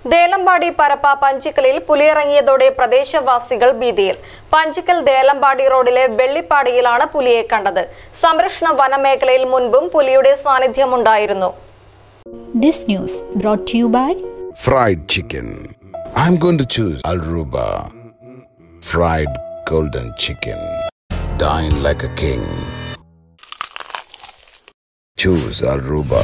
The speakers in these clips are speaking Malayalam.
ദേലമ്പാടി പരപ്പ പഞ്ചിക്കലിൽ പുലിയിറങ്ങിയതോടെ പ്രദേശവാസികൾ ഭീതിയിൽ പഞ്ചിക്കൽ ദേലമ്പാടി റോഡിലെ വെള്ളിപ്പാടിയിലാണ് പുലിയെ കണ്ടത് സംരക്ഷണ വനമേഖലയിൽ മുൻപും പുലിയുടെ സാന്നിധ്യമുണ്ടായിരുന്നു This news brought to you by Fried chicken. I'm going to choose Alruba. Fried golden chicken. Dine like a king. Choose Alruba.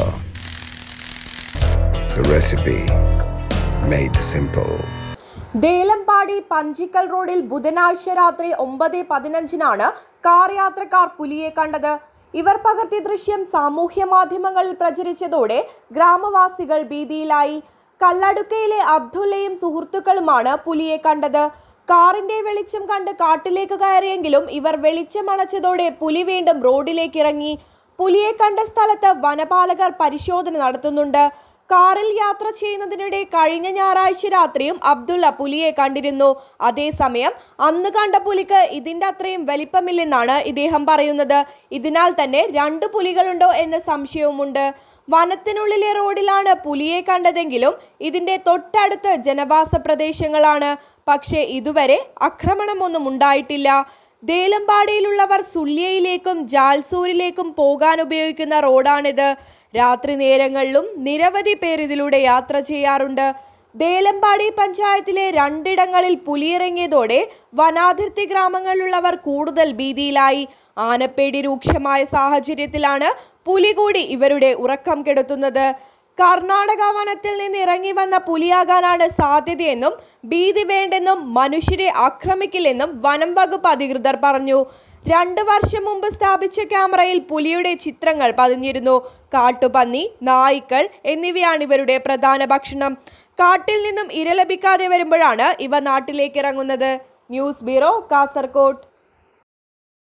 The recipe made simple. Delampady Panchikkal റോഡിൽ ബുധനാഴ്ച രാത്രി ഒമ്പത് പതിനഞ്ചിനാണ് കാർ യാത്രക്കാർ പുലിയെ കണ്ടത് ഇവർ പകർത്തിയ ദൃശ്യം സാമൂഹ്യ മാധ്യമങ്ങളിൽ പ്രചരിച്ചതോടെ ഗ്രാമവാസികൾ ഭീതിയിലായി കല്ലടുക്കയിലെ അബ്ദുള്ളയും സുഹൃത്തുക്കളുമാണ് പുലിയെ കണ്ടത് കാറിന്റെ വെളിച്ചം കണ്ട് കാട്ടിലേക്ക് കയറിയെങ്കിലും ഇവർ വെളിച്ചമണച്ചതോടെ പുലി വീണ്ടും റോഡിലേക്ക് ഇറങ്ങി പുലിയെ കണ്ട സ്ഥലത്ത് വനപാലകർ പരിശോധന നടത്തുന്നുണ്ട് കാറിൽ യാത്ര ചെയ്യുന്നതിനിടെ കഴിഞ്ഞ ഞായറാഴ്ച രാത്രിയും അബ്ദുള്ള പുലിയെ കണ്ടിരുന്നു അതേസമയം അന്ന് കണ്ട പുലിക്ക് ഇതിന്റെ അത്രയും വലിപ്പമില്ലെന്നാണ് ഇദ്ദേഹം പറയുന്നത് ഇതിനാൽ തന്നെ രണ്ട് പുലികളുണ്ടോ എന്ന സംശയവുമുണ്ട് വനത്തിനുള്ളിലെ റോഡിലാണ് പുലിയെ കണ്ടതെങ്കിലും ഇതിന്റെ തൊട്ടടുത്ത് ജനവാസ പ്രദേശങ്ങളാണ് പക്ഷേ ഇതുവരെ ആക്രമണമൊന്നും ഉണ്ടായിട്ടില്ല ദേലമ്പാടിയിലുള്ളവർ സുള്ളിയയിലേക്കും ജാൽസൂരിലേക്കും പോകാൻ ഉപയോഗിക്കുന്ന റോഡാണിത് രാത്രി നേരങ്ങളിലും നിരവധി പേർ ഇതിലൂടെ യാത്ര ചെയ്യാറുണ്ട് ദേലമ്പാടി പഞ്ചായത്തിലെ രണ്ടിടങ്ങളിൽ പുലിയിറങ്ങിയതോടെ വനാതിർത്തി ഗ്രാമങ്ങളിലുള്ളവർ കൂടുതൽ ഭീതിയിലായി ആനപ്പേടി രൂക്ഷമായ സാഹചര്യത്തിലാണ് പുലി കൂടി ഇവരുടെ ഉറക്കം കെടുത്തുന്നത് കർണാടക വനത്തിൽ നിന്ന് ഇറങ്ങി വന്ന പുലിയാകാനാണ് സാധ്യതയെന്നും ഭീതി വേണ്ടെന്നും മനുഷ്യരെ ആക്രമിക്കില്ലെന്നും വനം വകുപ്പ് അധികൃതർ പറഞ്ഞു രണ്ട് വർഷം മുമ്പ് സ്ഥാപിച്ച ക്യാമറയിൽ പുലിയുടെ ചിത്രങ്ങൾ പതിഞ്ഞിരുന്നു കാട്ടുപന്നി നായ്ക്കൾ എന്നിവയാണ് ഇവരുടെ പ്രധാന ഭക്ഷണം കാട്ടിൽ നിന്നും ഇര ലഭിക്കാതെ വരുമ്പോഴാണ് ഇവ നാട്ടിലേക്ക് ഇറങ്ങുന്നത് ന്യൂസ് ബ്യൂറോ കാസർകോട്ട്